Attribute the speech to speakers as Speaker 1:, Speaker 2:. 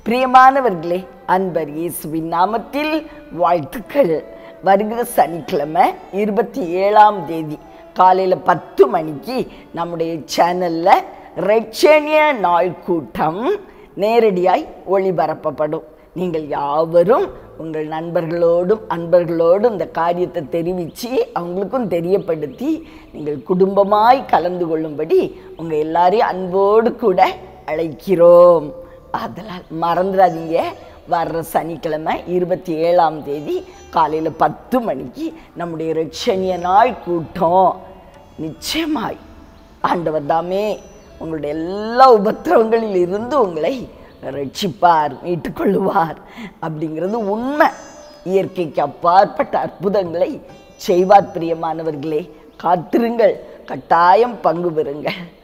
Speaker 1: பிரியமானவர்களே அன்பர் இயேசுவின் நாமத்தில் வாழ்த்துக்கள் வருகிற சனிக்கிழமை இருபத்தி ஏழாம் தேதி காலையில் பத்து மணிக்கு நம்முடைய சேனலில் ரெட்சேனிய நாள் கூட்டம் நேரடியாய் ஒளிபரப்பப்படும் நீங்கள் யாவரும் உங்கள் நண்பர்களோடும் அன்பர்களோடும் இந்த காரியத்தை தெரிவித்து அவங்களுக்கும் தெரியப்படுத்தி நீங்கள் குடும்பமாய் கலந்து கொள்ளும்படி உங்கள் எல்லாரையும் அன்போடு கூட அழைக்கிறோம் அதனால் மறந்துடாதீங்க வர்ற சனிக்கிழமை இருபத்தி ஏழாம் தேதி காலையில் பத்து மணிக்கு நம்முடைய ரட்சணிய நாள் கூட்டம் நிச்சயமாய் ஆண்டவர் தாமே உங்களுடைய எல்லா உபத்திரவங்களில் இருந்து உங்களை ரட்சிப்பார் மீட்டுக்கொள்ளுவார் அப்படிங்கிறது உண்மை இயற்கைக்கு அப்பாற்பட்ட அற்புதங்களை செய்வார் பிரியமானவர்களே காத்திருங்கள் கட்டாயம் பங்கு பெறுங்கள்